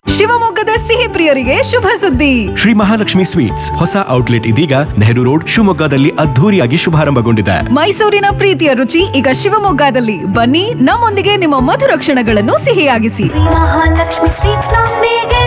ಶಿವಮೊಗ್ಗದ ಸಿಹಿ ಪ್ರಿಯರಿಗೆ ಶುಭ ಸುದ್ದಿ ಶ್ರೀ ಮಹಾಲಕ್ಷ್ಮಿ ಸ್ವೀಟ್ಸ್ ಹೊಸ ಔಟ್ಲೆಟ್ ಇದೀಗ ನೆಹರು ರೋಡ್ ಶಿವಮೊಗ್ಗದಲ್ಲಿ ಅದ್ಧೂರಿಯಾಗಿ ಶುಭಾರಂಭಗೊಂಡಿದೆ ಮೈಸೂರಿನ ಪ್ರೀತಿಯ ರುಚಿ ಈಗ ಶಿವಮೊಗ್ಗದಲ್ಲಿ ಬನ್ನಿ ನಮ್ಮೊಂದಿಗೆ ನಿಮ್ಮ ಮಧುರ ಕ್ಷಣಗಳನ್ನು ಸಿಹಿಯಾಗಿಸಿ ಮಹಾಲಕ್ಷ್ಮಿ ಸ್ವೀಟ್ಸ್ ನೊಂದಿಗೆ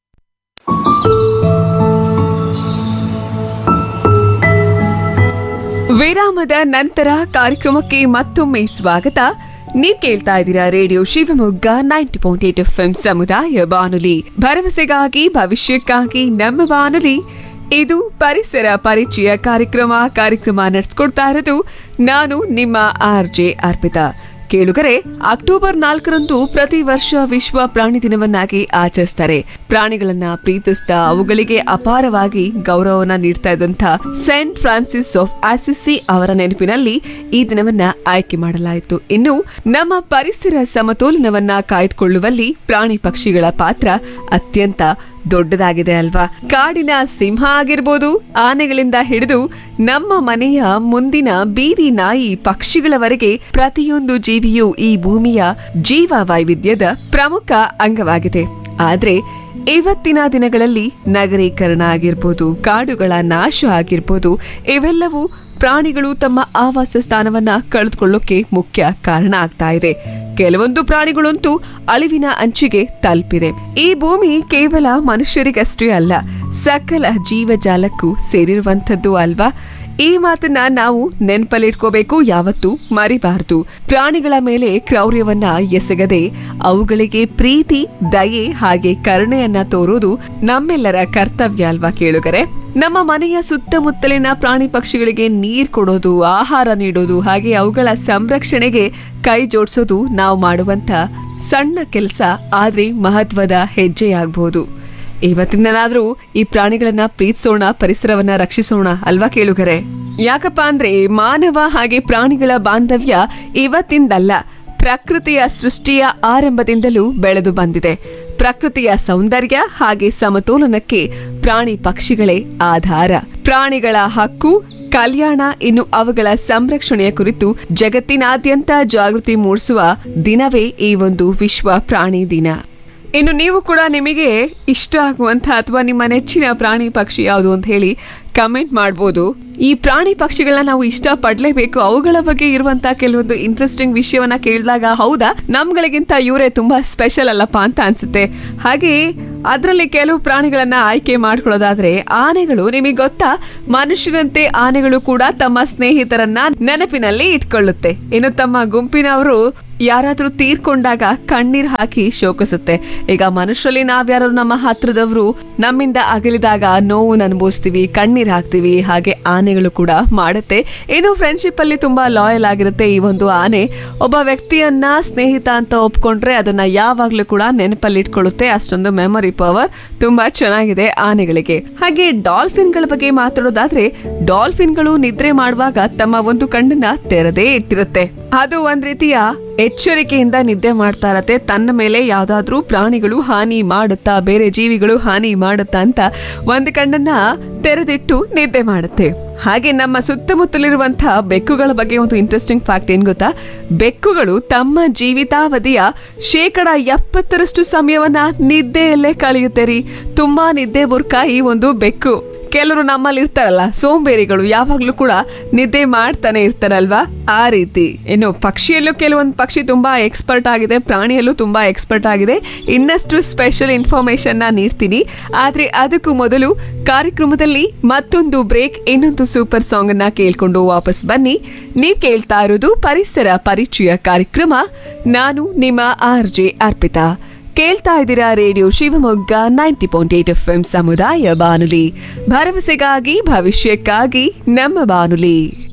ವಿರಾಮದ ನಂತರ ಕಾರ್ಯಕ್ರಮಕ್ಕೆ ಮತ್ತೊಮ್ಮೆ ಸ್ವಾಗತ ನೀವ್ ಕೇಳ್ತಾ ಇದ್ದೀರಾ radio Shivamogga ninety point eight F M ಸಮುದಾಯ ಬಾನುಲಿ ಭರವಸೆಗಾಗಿ ಭವಿಷ್ಯಕ್ಕಾಗಿ ನಮ್ಮ ಬಾನುಲಿ ಇದು ಪರಿಸರ ಪರಿಚಯ ಕಾರ್ಯಕ್ರಮ ಕಾರ್ಯಕ್ರಮ ನಡೆಸ್ಕೊಡ್ತಾ ಇರೋದು ನಾನು ನಿಮ್ಮ ಆರ್ ಜೆ ಅರ್ಪಿತಾ ಕೇಳುಗರೆ ಅಕ್ಟೋಬರ್ ನಾಲ್ಕರಂದು ಪ್ರತಿ ವರ್ಷ ವಿಶ್ವ ಪ್ರಾಣಿ ದಿನವನ್ನಾಗಿ ಆಚರಿಸ್ತಾರೆ ಪ್ರಾಣಿಗಳನ್ನ ಪ್ರೀತಿಸ್ತಾ ಅವುಗಳಿಗೆ ಅಪಾರವಾಗಿ ಗೌರವನ ನೀಡ್ತಾ ಇದ್ದಂತ ಸೈಂಟ್ ಫ್ರಾನ್ಸಿಸ್ ಆಫ್ ಆಸಿಸಿ ಅವರ ನೆನಪಿನಲ್ಲಿ ಈ ದಿನವನ್ನ ಆಯ್ಕೆ ಮಾಡಲಾಯಿತು ಇನ್ನು ನಮ್ಮ ಪರಿಸರ ಸಮತೋಲನವನ್ನ ಕಾಯ್ದುಕೊಳ್ಳುವಲ್ಲಿ ಪ್ರಾಣಿ ಪಕ್ಷಿಗಳ ಪಾತ್ರ ಅತ್ಯಂತ ದೊಡ್ಡದಾಗಿದೆ ಅಲ್ವಾ ಕಾಡಿನ ಸಿಂಹ ಆಗಿರ್ಬೋದು ಆನೆಗಳಿಂದ ಹಿಡಿದು ನಮ್ಮ ಮನೆಯ ಮುಂದಿನ ಬೀದಿ ನಾಯಿ ಪಕ್ಷಿಗಳವರೆಗೆ ಪ್ರತಿಯೊಂದು ಜೀವಿಯೂ ಈ ಭೂಮಿಯ ಜೀವ ವೈವಿಧ್ಯದ ಪ್ರಮುಖ ಅಂಗವಾಗಿದೆ ಆದ್ರೆ ಇವತ್ತಿನ ದಿನಗಳಲ್ಲಿ ನಗರೀಕರಣ ಆಗಿರ್ಬೋದು ಕಾಡುಗಳ ನಾಶ ಆಗಿರ್ಬೋದು ಇವೆಲ್ಲವೂ ಪ್ರಾಣಿಗಳು ತಮ್ಮ ಆವಾಸ ಸ್ಥಾನವನ್ನ ಕಳೆದುಕೊಳ್ಳೋಕೆ ಮುಖ್ಯ ಕಾರಣ ಆಗ್ತಾ ಇದೆ ಕೆಲವೊಂದು ಪ್ರಾಣಿಗಳಂತೂ ಅಳಿವಿನ ಅಂಚಿಗೆ ತಲುಪಿದೆ ಈ ಭೂಮಿ ಕೇವಲ ಮನುಷ್ಯರಿಗಷ್ಟೇ ಅಲ್ಲ ಸಕಲ ಜೀವಜಾಲಕ್ಕೂ ಸೇರಿರುವಂಥದ್ದು ಅಲ್ವಾ ಈ ಮಾತನ್ನ ನಾವು ನೆನಪಲ್ಲಿಟ್ಕೋಬೇಕು ಯಾವತ್ತೂ ಮರಿಬಾರದು ಪ್ರಾಣಿಗಳ ಮೇಲೆ ಕ್ರೌರ್ಯವನ್ನ ಎಸಗದೆ ಅವುಗಳಿಗೆ ಪ್ರೀತಿ ದಯೆ ಹಾಗೆ ಕರುಣೆಯನ್ನ ತೋರೋದು ನಮ್ಮೆಲ್ಲರ ಕರ್ತವ್ಯ ಅಲ್ವಾ ಕೇಳುಗರೆ ನಮ್ಮ ಮನೆಯ ಸುತ್ತಮುತ್ತಲಿನ ಪ್ರಾಣಿ ಪಕ್ಷಿಗಳಿಗೆ ನೀರ್ ಕೊಡೋದು ಆಹಾರ ನೀಡೋದು ಹಾಗೆ ಅವುಗಳ ಸಂರಕ್ಷಣೆಗೆ ಕೈ ಜೋಡಿಸೋದು ನಾವು ಮಾಡುವಂತ ಸಣ್ಣ ಕೆಲಸ ಆದ್ರೆ ಮಹತ್ವದ ಹೆಜ್ಜೆಯಾಗಬಹುದು ಇವತ್ತಿಂದನಾದ್ರೂ ಈ ಪ್ರಾಣಿಗಳನ್ನ ಪ್ರೀತಿಸೋಣ ಪರಿಸರವನ್ನ ರಕ್ಷಿಸೋಣ ಅಲ್ವಾ ಕೇಳುಗರೆ ಯಾಕಪ್ಪ ಅಂದ್ರೆ ಮಾನವ ಹಾಗೆ ಪ್ರಾಣಿಗಳ ಬಾಂಧವ್ಯ ಇವತ್ತಿಂದಲ್ಲ ಪ್ರಕೃತಿಯ ಸೃಷ್ಟಿಯ ಆರಂಭದಿಂದಲೂ ಬೆಳೆದು ಬಂದಿದೆ ಪ್ರಕೃತಿಯ ಸೌಂದರ್ಯ ಹಾಗೆ ಸಮತೋಲನಕ್ಕೆ ಪ್ರಾಣಿ ಪಕ್ಷಿಗಳೇ ಆಧಾರ ಪ್ರಾಣಿಗಳ ಹಕ್ಕು ಕಲ್ಯಾಣ ಇನ್ನು ಅವುಗಳ ಸಂರಕ್ಷಣೆಯ ಕುರಿತು ಜಗತ್ತಿನಾದ್ಯಂತ ಜಾಗೃತಿ ಮೂಡಿಸುವ ದಿನವೇ ಈ ಒಂದು ವಿಶ್ವ ಪ್ರಾಣಿ ದಿನ ಇನ್ನು ನೀವು ಕೂಡ ನಿಮಗೆ ಇಷ್ಟ ಆಗುವಂತ ಅಥವಾ ನಿಮ್ಮ ನೆಚ್ಚಿನ ಪ್ರಾಣಿ ಪಕ್ಷಿ ಯಾವುದು ಅಂತ ಹೇಳಿ ಕಮೆಂಟ್ ಮಾಡ್ಬೋದು ಈ ಪ್ರಾಣಿ ಪಕ್ಷಿಗಳನ್ನ ನಾವು ಇಷ್ಟ ಪಡ್ಲೇಬೇಕು ಅವುಗಳ ಬಗ್ಗೆ ಇರುವಂತ ಕೆಲವೊಂದು ಇಂಟ್ರೆಸ್ಟಿಂಗ್ ವಿಷಯವನ್ನ ಕೇಳಿದಾಗ ಹೌದಾ ನಮ್ಗಳಿಗಿಂತ ಇವರೇ ತುಂಬಾ ಸ್ಪೆಷಲ್ ಅಲ್ಲಪ್ಪ ಅಂತ ಅನ್ಸುತ್ತೆ ಹಾಗೆ ಅದರಲ್ಲಿ ಕೆಲವು ಪ್ರಾಣಿಗಳನ್ನ ಆಯ್ಕೆ ಮಾಡ್ಕೊಳ್ಳೋದಾದ್ರೆ ಆನೆಗಳು ನಿಮಗೆ ಗೊತ್ತಾ ಮನುಷ್ಯರಂತೆ ಆನೆಗಳು ಕೂಡ ತಮ್ಮ ಸ್ನೇಹಿತರನ್ನ ನೆನಪಿನಲ್ಲಿ ಇಟ್ಕೊಳ್ಳುತ್ತೆ ಇನ್ನು ತಮ್ಮ ಗುಂಪಿನವರು ಯಾರಾದ್ರೂ ತೀರ್ಕೊಂಡಾಗ ಕಣ್ಣೀರ್ ಹಾಕಿ ಶೋಕಿಸುತ್ತೆ ಈಗ ಮನುಷ್ಯರಲ್ಲಿ ನಾವ್ಯಾರು ನಮ್ಮ ಹತ್ರದವರು ನಮ್ಮಿಂದ ಅಗಲಿದಾಗ ನೋವು ಅನುಭವಿಸ್ತೀವಿ ಕಣ್ಣೀರ್ ಹಾಕ್ತಿವಿ ಹಾಗೆ ಆನೆಗಳು ಕೂಡ ಮಾಡುತ್ತೆ ಇನ್ನು ಫ್ರೆಂಡ್ಶಿಪ್ ಅಲ್ಲಿ ತುಂಬಾ ಲಾಯಲ್ ಆಗಿರುತ್ತೆ ಈ ಒಂದು ಆನೆ ಒಬ್ಬ ವ್ಯಕ್ತಿಯನ್ನ ಸ್ನೇಹಿತ ಅಂತ ಒಪ್ಕೊಂಡ್ರೆ ಅದನ್ನ ಯಾವಾಗ್ಲೂ ಕೂಡ ನೆನಪಲ್ಲಿ ಇಟ್ಕೊಳ್ಳುತ್ತೆ ಅಷ್ಟೊಂದು ಮೆಮೊರಿ ಪವರ್ ತುಂಬಾ ಚೆನ್ನಾಗಿದೆ ಆನೆಗಳಿಗೆ ಹಾಗೆ ಡಾಲ್ಫಿನ್ಗಳ ಬಗ್ಗೆ ಮಾತಾಡೋದಾದ್ರೆ ಡಾಲ್ಫಿನ್ಗಳು ನಿದ್ರೆ ಮಾಡುವಾಗ ತಮ್ಮ ಒಂದು ಕಣ್ಣನ್ನ ತೆರೆದೇ ಇಟ್ಟಿರುತ್ತೆ ಅದು ಒಂದ್ ರೀತಿಯ ಎಚ್ಚರಿಕೆಯಿಂದ ನಿದ್ದೆ ಮಾಡ್ತಾ ಇರತ್ತೆ ತನ್ನ ಮೇಲೆ ಯಾವ್ದಾದ್ರೂ ಪ್ರಾಣಿಗಳು ಹಾನಿ ಮಾಡುತ್ತಾ ಬೇರೆ ಜೀವಿಗಳು ಹಾನಿ ಮಾಡುತ್ತಾ ಅಂತ ಒಂದು ಕಣ್ಣನ್ನ ತೆರೆದಿಟ್ಟು ನಿದ್ದೆ ಮಾಡುತ್ತೆ ಹಾಗೆ ನಮ್ಮ ಸುತ್ತಮುತ್ತಲಿರುವಂತಹ ಬೆಕ್ಕುಗಳ ಬಗ್ಗೆ ಒಂದು ಇಂಟ್ರೆಸ್ಟಿಂಗ್ ಫ್ಯಾಕ್ಟ್ ಏನ್ ಗೊತ್ತಾ ಬೆಕ್ಕುಗಳು ತಮ್ಮ ಜೀವಿತಾವಧಿಯ ಶೇಕಡ ಎಪ್ಪತ್ತರಷ್ಟು ಸಮಯವನ್ನ ನಿದ್ದೆಯಲ್ಲೇ ಕಳೆಯುತ್ತೆ ರೀ ತುಂಬಾ ನಿದ್ದೆ ಬುರ್ಕ ಈ ಒಂದು ಬೆಕ್ಕು ಕೆಲವರು ನಮ್ಮಲ್ಲಿ ಇರ್ತಾರಲ್ಲ ಸೋಂಬೇರಿಗಳು ಯಾವಾಗ್ಲೂ ಕೂಡ ನಿದ್ದೆ ಮಾಡ್ತಾನೆ ಇರ್ತಾರಲ್ವಾ ಆ ರೀತಿ ಇನ್ನು ಪಕ್ಷಿಯಲ್ಲೂ ಕೆಲವೊಂದು ಪಕ್ಷಿ ತುಂಬಾ ಎಕ್ಸ್ಪರ್ಟ್ ಆಗಿದೆ ಪ್ರಾಣಿಯಲ್ಲೂ ತುಂಬಾ ಎಕ್ಸ್ಪರ್ಟ್ ಆಗಿದೆ ಇನ್ನಷ್ಟು ಸ್ಪೆಷಲ್ ಇನ್ಫಾರ್ಮೇಶನ್ ನೀಡ್ತೀನಿ ಆದ್ರೆ ಅದಕ್ಕೂ ಮೊದಲು ಕಾರ್ಯಕ್ರಮದಲ್ಲಿ ಮತ್ತೊಂದು ಬ್ರೇಕ್ ಇನ್ನೊಂದು ಸೂಪರ್ ಸಾಂಗ್ ಅನ್ನ ಕೇಳ್ಕೊಂಡು ವಾಪಸ್ ಬನ್ನಿ ನೀವ್ ಕೇಳ್ತಾ ಇರೋದು ಪರಿಸರ ಪರಿಚಯ ಕಾರ್ಯಕ್ರಮ ನಾನು ನಿಮ್ಮ ಆರ್ ಜೆ ಅರ್ಪಿತಾ ಕೇಳ್ತಾ ಇದ್ದೀರಾ radio Shivamogga ninety point eight F M ಸಮುದಾಯ ಬಾನುಲಿ ಭರವಸೆಗಾಗಿ ಭವಿಷ್ಯಕ್ಕಾಗಿ ನಮ್ಮ ಬಾನುಲಿ